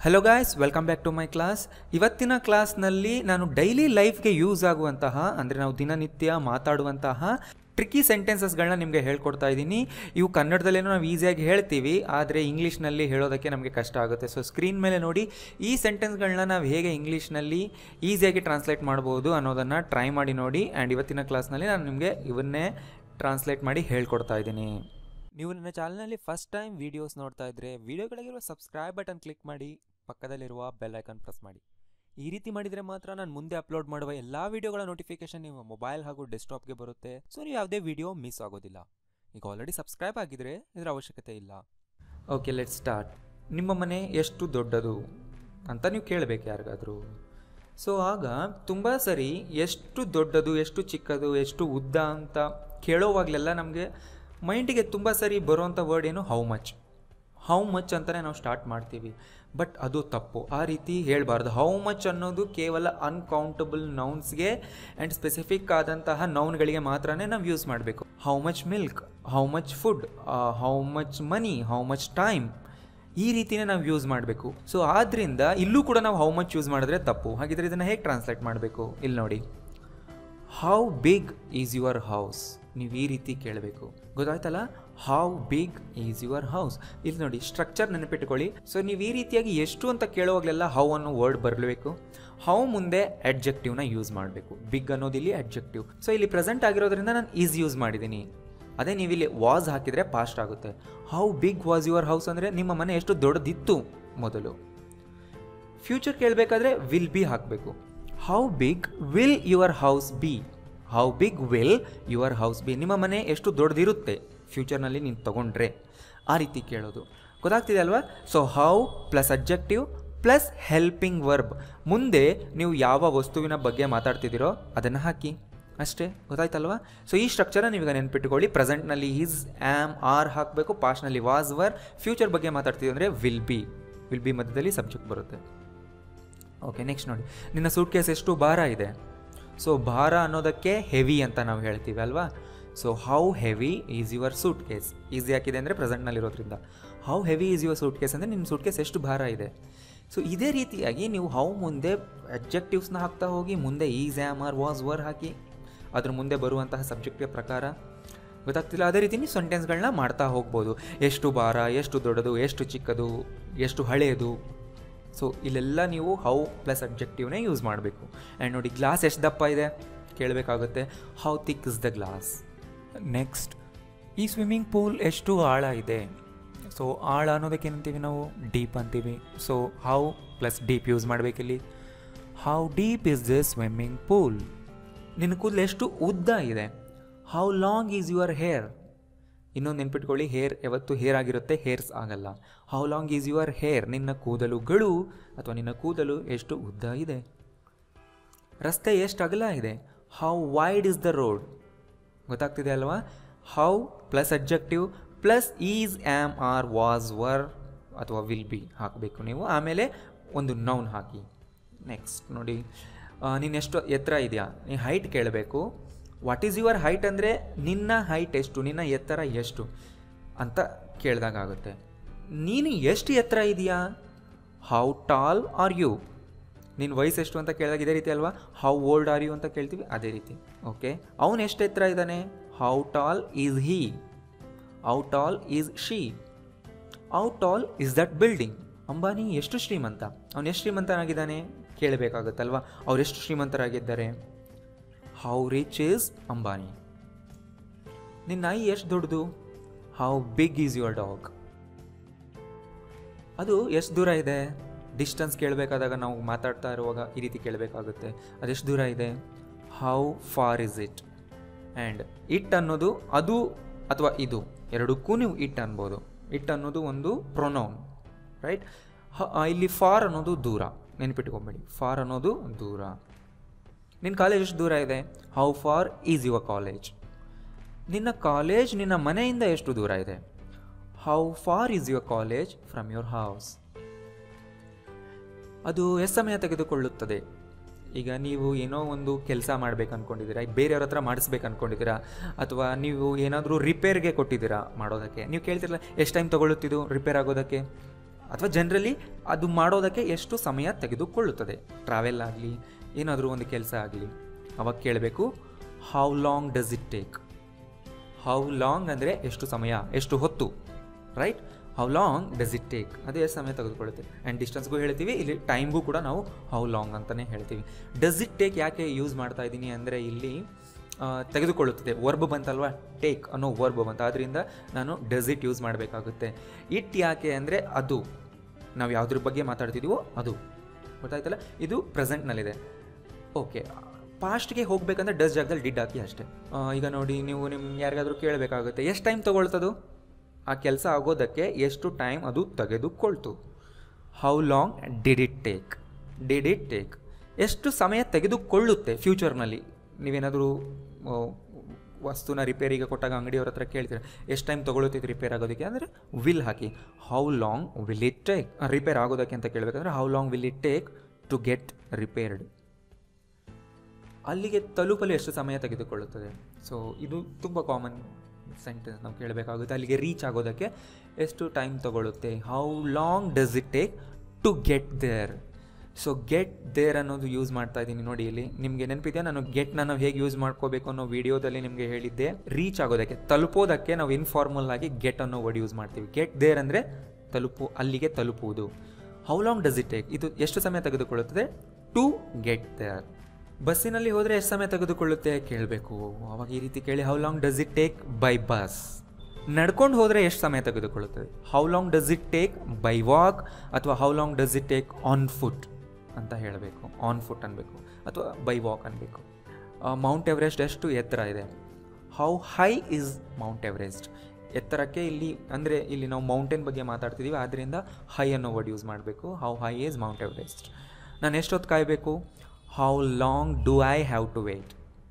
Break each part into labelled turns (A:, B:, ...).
A: hello guys welcome back to my class ಇವತ್ತಿನ ಕ್ಲಾಸ್ನಲ್ಲಿ ನಾನು ಡೈಲಿ ಲೈಫ್ಗೆ ಯೂಸ್ ಆಗುವಂತಹ ಅಂದರೆ ನಾವು ದಿನನಿತ್ಯ ಮಾತಾಡುವಂತಹ ಟ್ರಿಕ್ಕಿ ಸೆಂಟೆನ್ಸಸ್ಗಳನ್ನ ನಿಮಗೆ ಹೇಳ್ಕೊಡ್ತಾ ಇದ್ದೀನಿ ಇವು ಕನ್ನಡದಲ್ಲೇನೋ ನಾವು ಈಸಿಯಾಗಿ ಹೇಳ್ತೀವಿ ಆದರೆ ಇಂಗ್ಲೀಷ್ನಲ್ಲಿ ಹೇಳೋದಕ್ಕೆ ನಮಗೆ ಕಷ್ಟ ಆಗುತ್ತೆ ಸೊ ಸ್ಕ್ರೀನ್ ಮೇಲೆ ನೋಡಿ ಈ ಸೆಂಟೆನ್ಸ್ಗಳನ್ನ ನಾವು ಹೇಗೆ ಇಂಗ್ಲೀಷ್ನಲ್ಲಿ ಈಸಿಯಾಗಿ ಟ್ರಾನ್ಸ್ಲೇಟ್ ಮಾಡ್ಬೋದು ಅನ್ನೋದನ್ನು ಟ್ರೈ ಮಾಡಿ ನೋಡಿ ಆ್ಯಂಡ್ ಇವತ್ತಿನ ಕ್ಲಾಸ್ನಲ್ಲಿ ನಾನು ನಿಮಗೆ ಇವನ್ನೇ ಟ್ರಾನ್ಸ್ಲೇಟ್ ಮಾಡಿ ಹೇಳ್ಕೊಡ್ತಾ ಇದ್ದೀನಿ ನೀವು ನನ್ನ ಚಾನಲ್ನಲ್ಲಿ ಫಸ್ಟ್ ಟೈಮ್ ವೀಡಿಯೋಸ್ ನೋಡ್ತಾ ಇದ್ದರೆ ವೀಡಿಯೋಗಳಿಗಿರುವ ಸಬ್ಸ್ಕ್ರೈಬ್ ಬಟನ್ ಕ್ಲಿಕ್ ಮಾಡಿ ಪಕ್ಕದಲ್ಲಿರುವ ಬೆಲ್ ಐಕನ್ ಪ್ರೆಸ್ ಮಾಡಿ ಈ ರೀತಿ ಮಾಡಿದರೆ ಮಾತ್ರ ನಾನು ಮುಂದೆ ಅಪ್ಲೋಡ್ ಮಾಡುವ ಎಲ್ಲ ವೀಡಿಯೋಗಳ ನೋಟಿಫಿಕೇಶನ್ ನಿಮ್ಮ ಮೊಬೈಲ್ ಹಾಗೂ ಡೆಸ್ಕ್ಟಾಪ್ಗೆ ಬರುತ್ತೆ ಸೊ ನೀವು ಯಾವುದೇ ವೀಡಿಯೋ ಮಿಸ್ ಆಗೋದಿಲ್ಲ ಈಗ ಆಲ್ರೆಡಿ ಸಬ್ಸ್ಕ್ರೈಬ್ ಆಗಿದ್ರೆ ಇದರ ಅವಶ್ಯಕತೆ ಇಲ್ಲ ಓಕೆ ಲೆಟ್ ಸ್ಟಾರ್ಟ್ ನಿಮ್ಮ ಮನೆ ಎಷ್ಟು ದೊಡ್ಡದು ಅಂತ ನೀವು ಕೇಳಬೇಕು ಯಾರಿಗಾದರೂ ಸೊ ಆಗ ತುಂಬ ಸರಿ ಎಷ್ಟು ದೊಡ್ಡದು ಎಷ್ಟು ಚಿಕ್ಕದು ಎಷ್ಟು ಉದ್ದ ಅಂತ ಕೇಳೋವಾಗಲೆಲ್ಲ ನಮಗೆ ಮೈಂಡಿಗೆ ತುಂಬ ಸರಿ ಬರುವಂಥ ವರ್ಡ್ ಏನು ಹೌ ಮಚ್ ಹೌ ಮಚ್ ಅಂತಲೇ ನಾವು ಸ್ಟಾರ್ಟ್ ಮಾಡ್ತೀವಿ ಬಟ್ ಅದು ತಪ್ಪು ಆ ರೀತಿ ಹೇಳಬಾರ್ದು ಹೌ ಮಚ್ ಅನ್ನೋದು ಕೇವಲ ಅನ್ಕೌಂಟಬಲ್ ನೌನ್ಸ್ಗೆ ಆ್ಯಂಡ್ ಸ್ಪೆಸಿಫಿಕ್ ಆದಂತಹ ನೌನ್ಗಳಿಗೆ ಮಾತ್ರನೇ ನಾವು ಯೂಸ್ ಮಾಡಬೇಕು how much milk how much food how much money how much time ಈ ರೀತಿನೇ ನಾವು ಯೂಸ್ ಮಾಡಬೇಕು ಸೊ ಆದ್ದರಿಂದ ಇಲ್ಲೂ ಕೂಡ ನಾವು ಹೌ ಮಚ್ ಯೂಸ್ ಮಾಡಿದ್ರೆ ತಪ್ಪು ಹಾಗಿದ್ರೆ ಇದನ್ನು ಹೇಗೆ ಟ್ರಾನ್ಸ್ಲೇಟ್ ಮಾಡಬೇಕು ಇಲ್ಲಿ ನೋಡಿ how big is your house ನೀವು ಈ ರೀತಿ ಕೇಳಬೇಕು ಗೊತ್ತಾಯ್ತಲ್ಲ how big is your house ಇಲ್ಲಿ ನೋಡಿ ಸ್ಟ್ರಕ್ಚರ್ ನೆನಪಿಟ್ಕೊಳ್ಳಿ ಸೊ ನೀವು ಈ ರೀತಿಯಾಗಿ ಎಷ್ಟು ಅಂತ ಕೇಳುವಾಗಲೆಲ್ಲ ಹೌ ಅನ್ನೋ ವರ್ಡ್ ಬರಬೇಕು ಹೌ ಮುಂದೆ ಅಡ್ಜೆಕ್ಟಿವ್ನ ಯೂಸ್ ಮಾಡಬೇಕು ಬಿಗ್ ಅನ್ನೋದು ಇಲ್ಲಿ ಅಡ್ಜೆಕ್ಟಿವ್ ಸೊ ಇಲ್ಲಿ ಪ್ರೆಸೆಂಟ್ ಆಗಿರೋದ್ರಿಂದ ನಾನು ಈಸ್ ಯೂಸ್ ಮಾಡಿದ್ದೀನಿ ಅದೇ ನೀವು ಇಲ್ಲಿ ವಾಸ್ ಹಾಕಿದರೆ ಪಾಸ್ಟ್ ಆಗುತ್ತೆ how big was your house ಅಂದರೆ ನಿಮ್ಮ ಮನೆ ಎಷ್ಟು ದೊಡ್ಡದಿತ್ತು ಮೊದಲು ಫ್ಯೂಚರ್ ಕೇಳಬೇಕಾದ್ರೆ ವಿಲ್ ಬಿ ಹಾಕಬೇಕು how big will your house be how big will your house be ನಿಮ್ಮ ಮನೆ ಎಷ್ಟು ದೊಡ್ಡದಿರುತ್ತೆ ಫ್ಯೂಚರ್ನಲ್ಲಿ ನೀನು ತೊಗೊಂಡ್ರೆ ಆ ರೀತಿ ಕೇಳೋದು ಗೊತ್ತಾಗ್ತಿದೆ ಅಲ್ವಾ so how plus objective plus helping verb ಮುಂದೆ ನೀವು ಯಾವ ವಸ್ತುವಿನ ಬಗ್ಗೆ ಮಾತಾಡ್ತಿದ್ದೀರೋ ಅದನ್ನು ಹಾಕಿ ಅಷ್ಟೇ ಗೊತ್ತಾಯ್ತಲ್ವಾ ಸೊ ಈ ಸ್ಟ್ರಕ್ಚರ ನೀವೀಗ ನೆನ್ಪಿಟ್ಕೊಳ್ಳಿ ಪ್ರೆಸೆಂಟ್ನಲ್ಲಿ ಈಸ್ ಆ್ಯಮ್ ಆರ್ ಹಾಕಬೇಕು ಪಾಸ್ಟ್ನಲ್ಲಿ ವಾಸ್ ವರ್ ಫ್ಯೂಚರ್ ಬಗ್ಗೆ ಮಾತಾಡ್ತಿದ್ದೀವಿ ಅಂದರೆ ವಿಲ್ ಬಿ ವಿಲ್ ಬಿ ಮಧ್ಯದಲ್ಲಿ ಸಬ್ಜೆಕ್ಟ್ ಬರುತ್ತೆ ಓಕೆ ನೆಕ್ಸ್ಟ್ ನೋಡಿ ನಿನ್ನ ಸೂಟ್ ಕೇಸ್ ಎಷ್ಟು ಭಾರ ಇದೆ ಸೊ ಭಾರ ಅನ್ನೋದಕ್ಕೆ ಹೆವಿ ಅಂತ ನಾವು ಹೇಳ್ತೀವಿ ಅಲ್ವಾ so how heavy is your suitcase is ಹಾಕಿದೆ ಅಂದರೆ ಪ್ರೆಸೆಂಟ್ನಲ್ಲಿರೋದ್ರಿಂದ how heavy is your suitcase ಅಂದರೆ ನಿಮ್ಮ ಸೂಟ್ ಕೇಸ್ ಎಷ್ಟು ಭಾರ ಇದೆ ಸೊ ಇದೇ ರೀತಿಯಾಗಿ ನೀವು ಹೌ ಮುಂದೆ ಅಬ್ಜೆಕ್ಟಿವ್ಸ್ನ ಹಾಕ್ತಾ ಹೋಗಿ ಮುಂದೆ is am are was were ಹಾಕಿ ಅದ್ರ ಮುಂದೆ ಬರುವಂತಹ ಸಬ್ಜೆಕ್ಟ್ಗೆ ಪ್ರಕಾರ ಗೊತ್ತಾಗ್ತಿಲ್ಲ ಅದೇ ರೀತಿ ನೀವು ಸೆಂಟೆನ್ಸ್ಗಳನ್ನ ಮಾಡ್ತಾ ಹೋಗ್ಬೋದು ಎಷ್ಟು ಭಾರ ಎಷ್ಟು ದೊಡ್ಡದು ಎಷ್ಟು ಚಿಕ್ಕದು ಎಷ್ಟು ಹಳೆಯದು ಸೊ ಇಲ್ಲೆಲ್ಲ ನೀವು ಹೌ ಪ್ಲಸ್ ಅಬ್ಜೆಕ್ಟಿವ್ನೇ ಯೂಸ್ ಮಾಡಬೇಕು ಆ್ಯಂಡ್ ನೋಡಿ ಗ್ಲಾಸ್ ಎಷ್ಟು ದಪ್ಪ ಇದೆ ಕೇಳಬೇಕಾಗುತ್ತೆ how thick is the glass next ಈ ಸ್ವಿಮ್ಮಿಂಗ್ ಪೂಲ್ ಎಷ್ಟು ಆಳ ಇದೆ ಸೊ ಆಳ ಅನ್ನೋದಕ್ಕೆ ಏನಂತೀವಿ ನಾವು ಡೀಪ್ ಅಂತೀವಿ so how plus deep use ಮಾಡಬೇಕಿಲ್ಲಿ how deep is the swimming pool ನಿನ್ನ ಕೂದಲು ಎಷ್ಟು ಉದ್ದ ಇದೆ how long is your hair ಇನ್ನೊಂದು ನೆನ್ಪಿಟ್ಕೊಳ್ಳಿ ಹೇರ್ ಯಾವತ್ತು ಹೇರ್ ಆಗಿರುತ್ತೆ ಹೇರ್ಸ್ ಆಗಲ್ಲ how long is your hair ನಿನ್ನ ಕೂದಲುಗಳು ಅಥವಾ ನಿನ್ನ ಕೂದಲು ಎಷ್ಟು ಉದ್ದ ಇದೆ ರಸ್ತೆ ಎಷ್ಟು ಅಗಲ ಇದೆ how wide is the road ಗೊತ್ತಾಗ್ತಿದೆ ಅಲ್ವಾ how plus objective plus is am are was were ಅಥವಾ ವಿಲ್ ಬಿ ಹಾಕಬೇಕು ನೀವು ಆಮೇಲೆ ಒಂದು ನೌನ್ ಹಾಕಿ ನೆಕ್ಸ್ಟ್ ನೋಡಿ ನೀನು ಎಷ್ಟು ಎತ್ತರ ಇದೆಯಾ ನೀನು ಹೈಟ್ ಕೇಳಬೇಕು ವಾಟ್ ಈಸ್ ಯುವರ್ ಹೈಟ್ ಅಂದರೆ ನಿನ್ನ ಹೈಟ್ ಎಷ್ಟು ನಿನ್ನ ಎತ್ತರ ಎಷ್ಟು ಅಂತ ಕೇಳಿದಾಗುತ್ತೆ ನೀನು ಎಷ್ಟು ಎತ್ತರ ಇದೆಯಾ ಹೌ ಟಾಲ್ ಆರ್ ಯು ನಿನ್ನ ವಯಸ್ಸು ಎಷ್ಟು ಅಂತ ಕೇಳಿದಾಗ ಇದೇ ರೀತಿ ಅಲ್ವಾ ಹೌ ಓಲ್ಡ್ ಆರ್ ಯು ಅಂತ ಕೇಳ್ತೀವಿ ಅದೇ ರೀತಿ ಓಕೆ ಅವನು ಎಷ್ಟು ಎತ್ತರ ಇದ್ದಾನೆ how tall is he how tall is she how tall is that building Ambani ಎಷ್ಟು ಶ್ರೀಮಂತ ಅವನು ಎಷ್ಟು ಶ್ರೀಮಂತನಾಗಿದ್ದಾನೆ ಕೇಳಬೇಕಾಗುತ್ತಲ್ವಾ ಅವ್ರು ಎಷ್ಟು ಶ್ರೀಮಂತರಾಗಿದ್ದಾರೆ ಹೌ ರಿಚ್ ಈಸ್ ಅಂಬಾನಿ ನಿನ್ನ ನಾಯಿ ಎಷ್ಟು ದೊಡ್ಡದು how big is your dog ಅದು ಎಷ್ಟು ದೂರ ಇದೆ ಡಿಸ್ಟೆನ್ಸ್ ಕೇಳಬೇಕಾದಾಗ ನಾವು ಮಾತಾಡ್ತಾ ಇರುವಾಗ ಈ ರೀತಿ ಕೇಳಬೇಕಾಗುತ್ತೆ ಅದೆಷ್ಟು ದೂರ ಇದೆ how far is it and it ಅನ್ನೋದು ಅದು ಅಥವಾ ಇದು ಎರಡಕ್ಕೂ ನೀವು ಇಟ್ ಅನ್ಬೋದು ಇಟ್ ಅನ್ನೋದು ಒಂದು ಪ್ರೊನೌನ್ ರೈಟ್ ಇಲ್ಲಿ ಫಾರ್ ಅನ್ನೋದು ದೂರ ನೆನಪಿಟ್ಕೊಂಬೇಡಿ ಫಾರ್ ಅನ್ನೋದು ದೂರ ನಿನ್ನ ಕಾಲೇಜ್ ಎಷ್ಟು ದೂರ ಇದೆ how far is your college ನಿನ್ನ ಕಾಲೇಜ್ ನಿನ್ನ ಮನೆಯಿಂದ ಎಷ್ಟು ದೂರ ಇದೆ how far is your college from your house ಅದು ಎಷ್ಟು ಸಮಯ ತೆಗೆದುಕೊಳ್ಳುತ್ತದೆ ಈಗ ನೀವು ಏನೋ ಒಂದು ಕೆಲಸ ಮಾಡ್ಬೇಕು ಅಂದ್ಕೊಂಡಿದ್ದೀರಾ ಬೇರೆಯವ್ರ ಹತ್ರ ಮಾಡಿಸ್ಬೇಕು ಅಂದ್ಕೊಂಡಿದ್ದೀರಾ ಅಥವಾ ನೀವು ಏನಾದರೂ ರಿಪೇರ್ಗೆ ಕೊಟ್ಟಿದ್ದೀರಾ ಮಾಡೋದಕ್ಕೆ ನೀವು ಕೇಳ್ತಿರಲ್ಲ ಎಷ್ಟು ಟೈಮ್ ತೊಗೊಳುತ್ತಿದ್ದು ರಿಪೇರ್ ಆಗೋದಕ್ಕೆ ಅಥವಾ ಜನರಲಿ ಅದು ಮಾಡೋದಕ್ಕೆ ಎಷ್ಟು ಸಮಯ ತೆಗೆದುಕೊಳ್ಳುತ್ತದೆ ಟ್ರಾವೆಲ್ ಆಗಲಿ ಏನಾದರೂ ಒಂದು ಕೆಲಸ ಆಗಲಿ ಅವಾಗ ಕೇಳಬೇಕು how long does it take how long ಅಂದರೆ ಎಷ್ಟು ಸಮಯ ಎಷ್ಟು ಹೊತ್ತು right how long does it take ಅದು ಎಷ್ಟು ಸಮಯ ತೆಗೆದುಕೊಳ್ಳುತ್ತೆ ಆ್ಯಂಡ್ ಡಿಸ್ಟೆನ್ಸ್ಗೂ ಹೇಳ್ತೀವಿ ಇಲ್ಲಿ ಟೈಮ್ಗೂ ಕೂಡ ನಾವು ಹೌ ಲಾಂಗ್ ಅಂತಲೇ ಹೇಳ್ತೀವಿ ಡಸ್ ಇಟ್ ಟೇಕ್ ಯಾಕೆ ಯೂಸ್ ಮಾಡ್ತಾ ಇದ್ದೀನಿ ಅಂದರೆ ಇಲ್ಲಿ ಆ, ತೆಗೆದುಕೊಳ್ಳುತ್ತದೆ ವರ್ಬ್ ಬಂತಲ್ವಾ ಟೇಕ್ ಅನ್ನೋ ವರ್ಬ್ ಬಂತ ಅದರಿಂದ ನಾನು ಡಸ್ ಇಟ್ ಯೂಸ್ ಮಾಡಬೇಕಾಗುತ್ತೆ ಇಟ್ ಯಾಕೆ ಅಂದರೆ ಅದು ನಾವು ಯಾವುದ್ರ ಬಗ್ಗೆ ಮಾತಾಡ್ತಿದ್ದೀವೋ ಅದು ಗೊತ್ತಾಯ್ತಲ್ಲ ಇದು ಪ್ರೆಸೆಂಟ್ನಲ್ಲಿದೆ ಓಕೆ ಪಾಸ್ಟ್ಗೆ ಹೋಗ್ಬೇಕಂದ್ರೆ ಡಸ್ ಜಾಗದಲ್ಲಿ ಡಿಡ್ ಹಾಕಿ ಅಷ್ಟೇ ಆ, ಈಗ ನೋಡಿ ನೀವು ನಿಮ್ಮ ಯಾರಿಗಾದ್ರೂ ಕೇಳಬೇಕಾಗುತ್ತೆ ಎಷ್ಟು ಟೈಮ್ ತೊಗೊಳ್ತದು ಆ ಕೆಲಸ ಆಗೋದಕ್ಕೆ ಎಷ್ಟು ಟೈಮ್ ಅದು ತೆಗೆದುಕೊಳ್ತು how long did it take did it take ಎಷ್ಟು ಸಮಯ ತೆಗೆದುಕೊಳ್ಳುತ್ತೆ ಫ್ಯೂಚರ್ನಲ್ಲಿ ನೀವೇನಾದರೂ ಆ, ವಸ್ತುನ ರಿಪೇರಿಗೆ ಕೊಟ್ಟಾಗ ಅಂಗಡಿಯವ್ರ ಹತ್ರ ಕೇಳ್ತೀರ ಎಷ್ಟು ಟೈಮ್ ತೊಗೊಳುತ್ತೈತೆ ರಿಪೇರ್ ಆಗೋದಕ್ಕೆ ಅಂದರೆ ವಿಲ್ ಹಾಕಿ how long will it take repair ಆಗೋದಕ್ಕೆ ಅಂತ ಕೇಳಬೇಕಂದ್ರೆ how long will it take to get repaired ಅಲ್ಲಿಗೆ ತಲುಪಲು ಎಷ್ಟು ಸಮಯ ತೆಗೆದುಕೊಳ್ಳುತ್ತದೆ ಸೊ ಇದು ತುಂಬ ಕಾಮನ್ ಸೆಂಟೆನ್ಸ್ ನಾವು ಕೇಳಬೇಕಾಗುತ್ತೆ ಅಲ್ಲಿಗೆ ರೀಚ್ ಆಗೋದಕ್ಕೆ ಎಷ್ಟು ಟೈಮ್ ತಗೊಳ್ಳುತ್ತೆ how long does it take to get there so get there ಅನ್ನೋದು ಯೂಸ್ ಮಾಡ್ತಾ ಇದ್ದೀನಿ ನೋಡಿ ಇಲ್ಲಿ ನಿಮಗೆ ನೆನಪಿದೆಯಾ ನಾನು ಗೆಟ್ನ ನಾವು ಹೇಗೆ ಯೂಸ್ ಮಾಡ್ಕೋಬೇಕು ಅನ್ನೋ ವಿಡಿಯೋದಲ್ಲಿ ನಿಮಗೆ ಹೇಳಿದ್ದೆ ರೀಚ್ ಆಗೋದಕ್ಕೆ ತಲುಪೋದಕ್ಕೆ ನಾವು ಇನ್ಫಾರ್ಮಲ್ ಆಗಿ ಗೆಟ್ ಅನ್ನೋ ವರ್ಡ್ ಯೂಸ್ ಮಾಡ್ತೀವಿ ಗೆಟ್ ದೇರ್ ಅಂದರೆ ತಲುಪು ಅಲ್ಲಿಗೆ ತಲುಪುವುದು how long does it take ಇದು ಎಷ್ಟು ಸಮಯ ತೆಗೆದುಕೊಳ್ಳುತ್ತದೆ ಟು ಗೆಟ್ ದೇರ್ ಬಸ್ಸಿನಲ್ಲಿ ಹೋದರೆ ಎಷ್ಟು ಸಮಯ ತೆಗೆದುಕೊಳ್ಳುತ್ತೆ ಕೇಳಬೇಕು ಅವಾಗ ಈ ರೀತಿ ಕೇಳಿ how long does it take by bus ನಡ್ಕೊಂಡು ಹೋದರೆ ಎಷ್ಟು ಸಮಯ ತೆಗೆದುಕೊಳ್ಳುತ್ತದೆ how long does it take by walk ಅಥವಾ how long does it take on foot ಅಂತ ಹೇಳಬೇಕು ಆನ್ ಫುಟ್ ಅನ್ಬೇಕು ಅಥವಾ ಬೈ ವಾಕ್ ಅನ್ಬೇಕು ಮೌಂಟ್ ಎವರೆಸ್ಟ್ ಎಷ್ಟು ಎತ್ತರ ಇದೆ how high is Mount Everest ಎತ್ತರಕ್ಕೆ ಇಲ್ಲಿ ಅಂದರೆ ಇಲ್ಲಿ ನಾವು ಮೌಂಟೇನ್ ಬಗ್ಗೆ ಮಾತಾಡ್ತಿದ್ದೀವಿ ಆದ್ದರಿಂದ ಹೈ ಅನ್ನೋ ವರ್ಡ್ ಯೂಸ್ ಮಾಡಬೇಕು how high is Mount Everest ನಾನು ಎಷ್ಟೊತ್ತು ಕಾಯಬೇಕು how long do I have to wait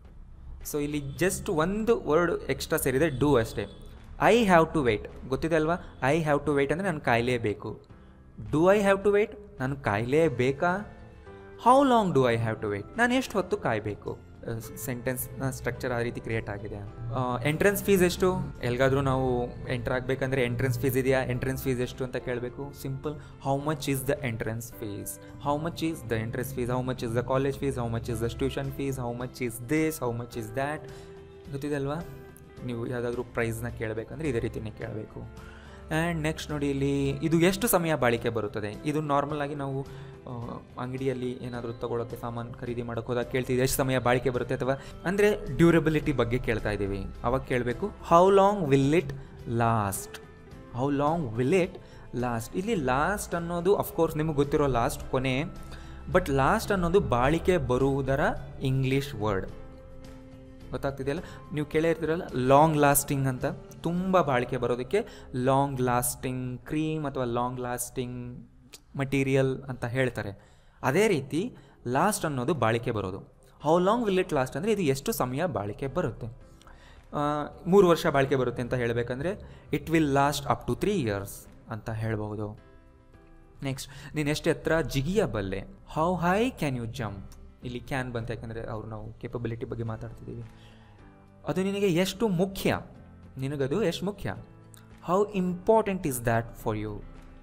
A: so ಇಲ್ಲಿ ಜಸ್ಟ್ ಒಂದು ವರ್ಡ್ ಎಕ್ಸ್ಟ್ರಾ ಸೇರಿದೆ ಡೂ ಅಷ್ಟೇ ಐ ಹ್ಯಾವ್ ಟು ವೇಟ್ ಗೊತ್ತಿದೆ ಅಲ್ವಾ ಐ ಹ್ಯಾವ್ ಟು ವೇಟ್ ಅಂದರೆ ನಾನು ಕಾಯಲೇಬೇಕು do I have to wait ನಾನು ಕಾಯಲೇಬೇಕಾ how long do I have to wait ನಾನು ಎಷ್ಟು ಹೊತ್ತು ಕಾಯಬೇಕು ಸೆಂಟೆನ್ಸ್ನ ಸ್ಟ್ರಕ್ಚರ್ ಆ ರೀತಿ ಕ್ರಿಯೇಟ್ ಆಗಿದೆ ಎಂಟ್ರೆನ್ಸ್ ಫೀಸ್ ಎಷ್ಟು ಎಲ್ಗಾದ್ರೂ ನಾವು ಎಂಟರ್ ಆಗಬೇಕಂದ್ರೆ ಎಂಟ್ರೆನ್ಸ್ ಫೀಸ್ ಇದೆಯಾ ಎಂಟ್ರೆನ್ಸ್ ಫೀಸ್ ಎಷ್ಟು ಅಂತ ಕೇಳಬೇಕು simple how much is the entrance fees how much is the entrance fees how much is the college fees how much is the tuition fees how much is this how much is that ಗೊತ್ತಿದೆ ಅಲ್ವಾ ನೀವು ಯಾವುದಾದ್ರೂ ಪ್ರೈಸ್ನ ಕೇಳಬೇಕಂದ್ರೆ ಇದೇ ರೀತಿಯೇ ಕೇಳಬೇಕು and next ನೋಡಿ ಇಲ್ಲಿ ಇದು ಎಷ್ಟು ಸಮಯ ಬಾಳಿಕೆ ಬರುತ್ತದೆ ಇದು ನಾರ್ಮಲ್ ಆಗಿ ನಾವು ಆ, ಅಂಗಡಿಯಲ್ಲಿ ಏನಾದರೂ ತಗೊಳ್ಳೋಕ್ಕೆ ಸಾಮಾನು ಖರೀದಿ ಮಾಡೋಕೆ ಹೋದಾಗ ಕೇಳ್ತಿದ್ವಿ ಎಷ್ಟು ಸಮಯ ಬಾಳಿಕೆ ಬರುತ್ತೆ ಅಥವಾ ಅಂದರೆ ಡ್ಯೂರಬಿಲಿಟಿ ಬಗ್ಗೆ ಕೇಳ್ತಾ ಇದ್ದೀವಿ ಅವಾಗ ಕೇಳಬೇಕು how long will it last how long will it last ಇಲ್ಲಿ ಲಾಸ್ಟ್ ಅನ್ನೋದು ಅಫ್ಕೋರ್ಸ್ ನಿಮಗೆ ಗೊತ್ತಿರೋ ಲಾಸ್ಟ್ ಕೊನೆ ಬಟ್ ಲಾಸ್ಟ್ ಅನ್ನೋದು ಬಾಳಿಕೆ ಬರುವುದರ ಇಂಗ್ಲೀಷ್ ವರ್ಡ್ ಗೊತ್ತಾಗ್ತಿದೆಯಲ್ಲ ನೀವು ಕೇಳಿರ್ತೀರಲ್ಲ ಲಾಂಗ್ ಲಾಸ್ಟಿಂಗ್ ಅಂತ ತುಂಬ ಬಾಳಿಕೆ ಬರೋದಕ್ಕೆ ಲಾಂಗ್ ಲಾಸ್ಟಿಂಗ್ ಕ್ರೀಮ್ ಅಥವಾ ಲಾಂಗ್ ಲಾಸ್ಟಿಂಗ್ ಮಟೀರಿಯಲ್ ಅಂತ ಹೇಳ್ತಾರೆ ಅದೇ ರೀತಿ ಲಾಸ್ಟ್ ಅನ್ನೋದು ಬಾಳಿಕೆ ಬರೋದು how long will it last ಅಂದರೆ ಇದು ಎಷ್ಟು ಸಮಯ ಬಾಳಿಕೆ ಬರುತ್ತೆ ಆ, ಮೂರು ವರ್ಷ ಬಾಳಿಕೆ ಬರುತ್ತೆ ಅಂತ ಹೇಳಬೇಕಂದ್ರೆ it will last up to three years ಅಂತ ಹೇಳ್ಬೋದು ನೆಕ್ಸ್ಟ್ ನೀನು ಎಷ್ಟು ಎತ್ತರ ಜಿಗಿಯಬಲ್ಲೆ how high can you jump ಇಲ್ಲಿ ಕ್ಯಾನ್ ಬಂತ ಯಾಕಂದರೆ ಅವ್ರು ನಾವು ಕೇಪಬಿಲಿಟಿ ಬಗ್ಗೆ ಮಾತಾಡ್ತಿದ್ದೀವಿ ಅದು ನಿನಗೆ ಎಷ್ಟು ಮುಖ್ಯ ನಿನಗದು ಎಷ್ಟು ಮುಖ್ಯ how important is that for you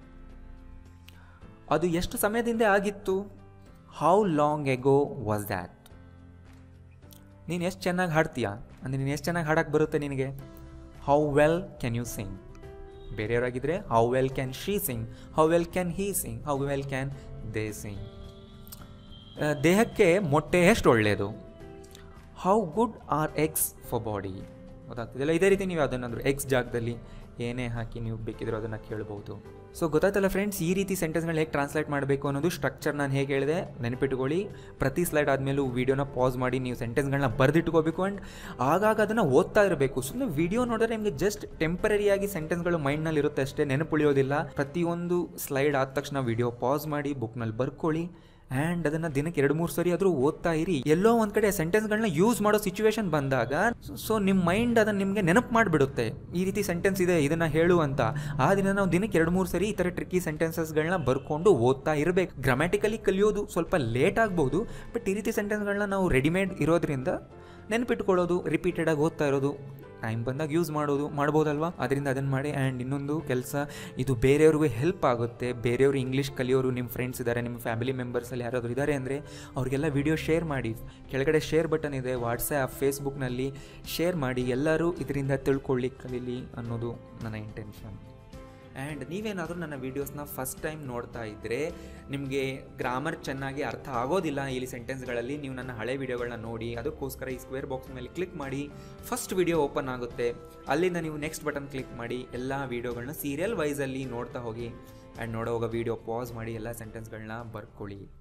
A: ಅದು ಎಷ್ಟು ಸಮಯದಿಂದ ಆಗಿತ್ತು how long ago was that ನೀನು ಎಷ್ಟು ಚೆನ್ನಾಗಿ ಹಾಡ್ತೀಯಾ ಅಂದರೆ ನೀನು ಎಷ್ಟು ಚೆನ್ನಾಗಿ ಹಾಡಕ್ಕೆ ಬರುತ್ತೆ ನಿನಗೆ how well can you sing ಬೇರೆಯವರಾಗಿದ್ದರೆ how well can she sing how well can he sing how well can they sing ದೇಹಕ್ಕೆ ಮೊಟ್ಟೆ ಎಷ್ಟು ಒಳ್ಳೆಯದು how good are eggs for body ಗೊತ್ತಾಗ್ತಿದೆಯಲ್ಲ ಇದೇ ರೀತಿ ನೀವು ಅದನ್ನಾದರೂ ಎಗ್ಸ್ ಜಾಗದಲ್ಲಿ ಏನೇ ಹಾಕಿ ನೀವು ಬೇಕಿದ್ರು ಅದನ್ನು ಕೇಳ್ಬೋದು ಸೊ ಗೊತ್ತಾಯ್ತಲ್ಲ ಫ್ರೆಂಡ್ಸ್ ಈ ರೀತಿ ಸೆಂಟೆನ್ಸ್ಗಳನ್ನ ಹೇಗೆ ಟ್ರಾನ್ಸ್ಲೇಟ್ ಮಾಡಬೇಕು ಅನ್ನೋದು ಸ್ಟ್ರಕ್ಚರ್ ನಾನು ಹೇಗೆ ಹೇಳಿದೆ ನೆನಪಿಟ್ಕೊಳ್ಳಿ ಪ್ರತಿ ಸ್ಲೈಡ್ ಆದಮೇಲೂ ವೀಡಿಯೋನ ಪಾಸ್ ಮಾಡಿ ನೀವು ಸೆಂಟೆನ್ಸ್ಗಳನ್ನ ಬರೆದಿಟ್ಕೋಬೇಕು ಆ್ಯಂಡ್ ಆಗಾಗ ಅದನ್ನು ಓದ್ತಾ ಇರಬೇಕು ಸುಮ್ಮನೆ ವಿಡಿಯೋ ನೋಡಿದ್ರೆ ನಿಮಗೆ ಜಸ್ಟ್ ಟೆಂಪರರಿಯಾಗಿ ಸೆಂಟೆನ್ಸ್ಗಳು ಮೈಂಡ್ನಲ್ಲಿ ಇರುತ್ತೆ ಅಷ್ಟೇ ನೆನಪುಳಿಯೋದಿಲ್ಲ ಪ್ರತಿಯೊಂದು ಸ್ಲೈಡ್ ಆದ ತಕ್ಷಣ ವಿಡಿಯೋ ಪಾಸ್ ಮಾಡಿ ಬುಕ್ನಲ್ಲಿ ಬರ್ಕೊಳ್ಳಿ ಆ್ಯಂಡ್ ಅದನ್ನು ದಿನಕ್ಕೆ ಎರಡು ಮೂರು ಸರಿ ಆದರೂ ಓದ್ತಾ ಇರಿ ಎಲ್ಲೋ ಒಂದು ಕಡೆ ಸೆಂಟೆನ್ಸ್ಗಳನ್ನ ಯೂಸ್ ಮಾಡೋ ಸಿಚುವೇಶನ್ ಬಂದಾಗ ಸೊ ನಿಮ್ಮ ಮೈಂಡ್ ಅದನ್ನು ನಿಮಗೆ ನೆನಪು ಮಾಡಿಬಿಡುತ್ತೆ ಈ ರೀತಿ ಸೆಂಟೆನ್ಸ್ ಇದೆ ಇದನ್ನು ಹೇಳು ಅಂತ ಆ ದಿನ ನಾವು ದಿನಕ್ಕೆ ಎರಡು ಮೂರು ಸರಿ ಈ ಥರ ಟ್ರಿಕ್ಕಿ ಸೆಂಟೆನ್ಸಸ್ಗಳನ್ನ ಬರ್ಕೊಂಡು ಓದ್ತಾ ಇರಬೇಕು ಗ್ರಾಮ್ಯಾಟಿಕಲಿ ಕಲಿಯೋದು ಸ್ವಲ್ಪ ಲೇಟ್ ಆಗ್ಬೋದು ಬಟ್ ಈ ರೀತಿ ಸೆಂಟೆನ್ಸ್ಗಳನ್ನ ನಾವು ರೆಡಿಮೇಡ್ ಇರೋದ್ರಿಂದ ನೆನಪಿಟ್ಕೊಳ್ಳೋದು ರಿಪೀಟೆಡಾಗಿ ಓದ್ತಾ ಇರೋದು ಟೈಮ್ ಬಂದಾಗ ಯೂಸ್ ಮಾಡೋದು ಮಾಡ್ಬೋದಲ್ವಾ ಅದರಿಂದ ಅದನ್ನು ಮಾಡಿ ಆ್ಯಂಡ್ ಇನ್ನೊಂದು ಕೆಲಸ ಇದು ಬೇರೆಯವ್ರಿಗೂ ಹೆಲ್ಪ್ ಆಗುತ್ತೆ ಬೇರೆಯವರು ಇಂಗ್ಲೀಷ್ ಕಲಿಯೋರು ನಿಮ್ಮ ಫ್ರೆಂಡ್ಸ್ ಇದ್ದಾರೆ ನಿಮ್ಮ ಫ್ಯಾಮಿಲಿ ಮೆಂಬರ್ಸಲ್ಲಿ ಯಾರಾದರೂ ಇದ್ದಾರೆ ಅಂದರೆ ಅವ್ರಿಗೆಲ್ಲ ವಿಡಿಯೋ ಶೇರ್ ಮಾಡಿ ಕೆಳಗಡೆ ಶೇರ್ ಬಟನ್ ಇದೆ ವಾಟ್ಸಪ್ ಫೇಸ್ಬುಕ್ನಲ್ಲಿ ಶೇರ್ ಮಾಡಿ ಎಲ್ಲರೂ ಇದರಿಂದ ತಿಳ್ಕೊಳ್ಳಿ ಕಲೀಲಿ ಅನ್ನೋದು ನನ್ನ ಇಂಟೆನ್ಷನ್ ಆ್ಯಂಡ್ ನೀವೇನಾದರೂ ನನ್ನ ವೀಡಿಯೋಸ್ನ ಫಸ್ಟ್ ಟೈಮ್ ನೋಡ್ತಾ ಇದ್ದರೆ ನಿಮಗೆ ಗ್ರಾಮರ್ ಚೆನ್ನಾಗಿ ಅರ್ಥ ಆಗೋದಿಲ್ಲ ಇಲ್ಲಿ ಸೆಂಟೆನ್ಸ್ಗಳಲ್ಲಿ ನೀವು ನನ್ನ ಹಳೆ ವೀಡಿಯೋಗಳನ್ನ ನೋಡಿ ಅದಕ್ಕೋಸ್ಕರ ಈ ಸ್ಕ್ವೇರ್ ಬಾಕ್ಸ್ ಮೇಲೆ ಕ್ಲಿಕ್ ಮಾಡಿ ಫಸ್ಟ್ ವಿಡಿಯೋ ಓಪನ್ ಆಗುತ್ತೆ ಅಲ್ಲಿಂದ ನೀವು ನೆಕ್ಸ್ಟ್ ಬಟನ್ ಕ್ಲಿಕ್ ಮಾಡಿ ಎಲ್ಲ ವೀಡಿಯೋಗಳನ್ನ ಸೀರಿಯಲ್ ವೈಸಲ್ಲಿ ನೋಡ್ತಾ ಹೋಗಿ ಆ್ಯಂಡ್ ನೋಡೋವಾಗ ವೀಡಿಯೋ ಪಾಸ್ ಮಾಡಿ ಎಲ್ಲ ಸೆಂಟೆನ್ಸ್ಗಳನ್ನ ಬರ್ಕೊಳ್ಳಿ